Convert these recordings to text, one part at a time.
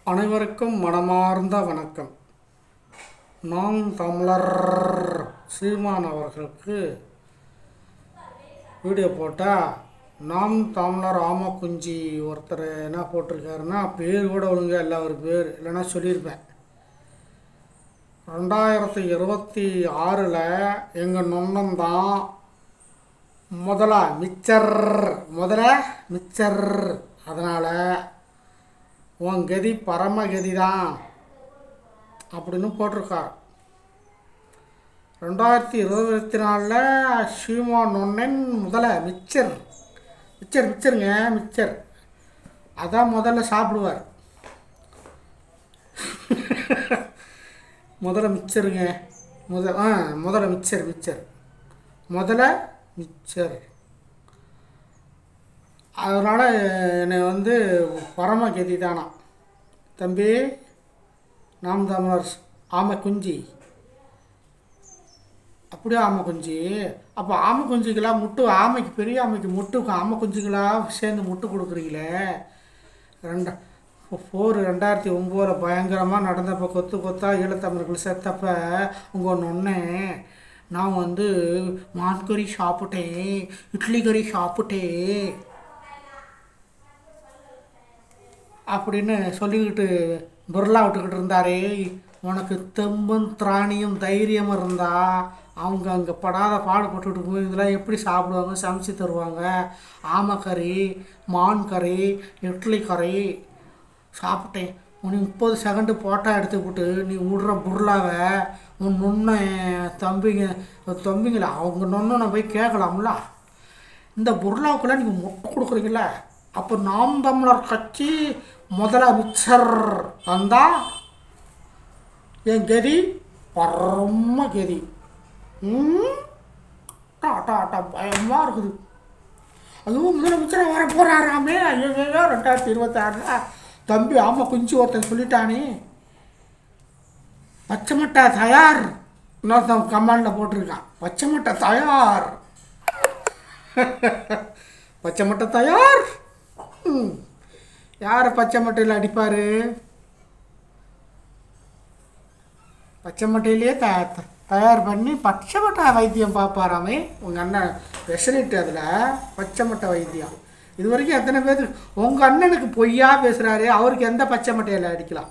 அனைவருக்கும் மனமார்ந்த வணக்கம் நாம் தமிழர் சீமான் அவர்களுக்கு வீடியோ போட்டால் நாம் தமிழர் ஆமக்குஞ்சி ஒருத்தர் என்ன போட்டிருக்காருன்னா பேர் கூட ஒழுங்கா இல்லை அவர் பேர் இல்லைன்னா சொல்லியிருப்பேன் ரெண்டாயிரத்தி இருபத்தி ஆறில் எங்கள் நொண்ணந்தான் முதலா மிச்சர் முதல மிச்சர் அதனால் உன் கதி பரமகதி தான் அப்படின்னு போட்டிருக்கார் ரெண்டாயிரத்தி இருபத்தி நாலில் ஷீமா நொன்னன் முதல்ல மிச்சர் மிச்சர் மிச்சருங்க மிச்சர் அதான் முதல்ல சாப்பிடுவார் முதல்ல மிச்சருங்க முத ஆ முதல்ல மிச்சர் மிச்சர் முதல்ல மிச்சர் அதனால் என்னை வந்து பரமகதி தானா தம்பி நாம் தமிழர் ஆமை குஞ்சு அப்படியே ஆமை குஞ்சு அப்போ ஆமை குஞ்சுக்கெல்லாம் முட்டு ஆமைக்கு பெரிய ஆமைக்கு முட்டு ஆமை குஞ்சுக்கெல்லாம் சேர்ந்து முட்டு கொடுக்குறீங்களே ரெண்டா போர் ரெண்டாயிரத்தி ஒம்போதில் பயங்கரமாக நடந்தப்போ கொத்து கொத்தா ஈழத்தமிழர்கள் செத்தப்ப உங்கள் நொன்னே நான் வந்து மான் கறி சாப்பிட்டேன் இட்லி கறி சாப்பிட்டேன் அப்படின்னு சொல்லிக்கிட்டு புர்லா விட்டுக்கிட்டு இருந்தாரே உனக்கு தெம்பும் திராணியும் தைரியம் இருந்தா அவங்க அங்கே படாத பாடுபட்டுட்டு இருக்கும் இதெல்லாம் எப்படி சாப்பிடுவாங்க சமைச்சு தருவாங்க ஆமைக்கறி மான் கறி இட்லி கறி சாப்பிட்டேன் உனக்கு முப்பது செகண்டு போட்டோ எடுத்துக்கிட்டு நீ விடுற புர்லாவை உன் நுண்ணை தம்பிங்க தம்பிங்கள அவங்க நொண்ணனை போய் கேட்கலாம்ல இந்த புர்லாவுக்குள்ள நீங்கள் முட்டை கொடுக்குறீங்கள அப்போ நாம் தமிழர் கட்சி முதலமைச்சர் வந்தா என் கதி பரம கதி ம் டாட்டா டாட்டா பயமாக இருக்குது அதுவும் முதலமைச்சராக வர போகிறாராமே ஐயோ ரெண்டாயிரத்தி இருபத்தாறில் தம்பி ஆமாம் குஞ்சு ஒருத்தன் சொல்லிட்டானே பச்சை மட்டை தயார் இன்னொருத்தன் கமாண்டில் போட்டிருக்கான் பச்சை மட்டை தயார் பச்சை மட்டை தயார் ம். யார் பச்சை மட்டையில் அடிப்பார் பச்சை மட்டையிலேயே த த- தயார் பண்ணி பச்சை மட்டை வைத்தியம் பார்ப்பாராமே உங்கள் அண்ணன் ஸ்பெஷலிட்டு அதில் பச்சை மட்டை வைத்தியம் இது வரைக்கும் எத்தனை பேர் உங்கள் அண்ணனுக்கு பொய்யா பேசுகிறாரு அவருக்கு எந்த பச்சை மட்டையில் அடிக்கலாம்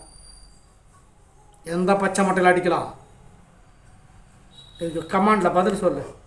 எந்த பச்சை மட்டையில் அடிக்கலாம் இதுக்கு கமாண்டில் பதில் சொல்லு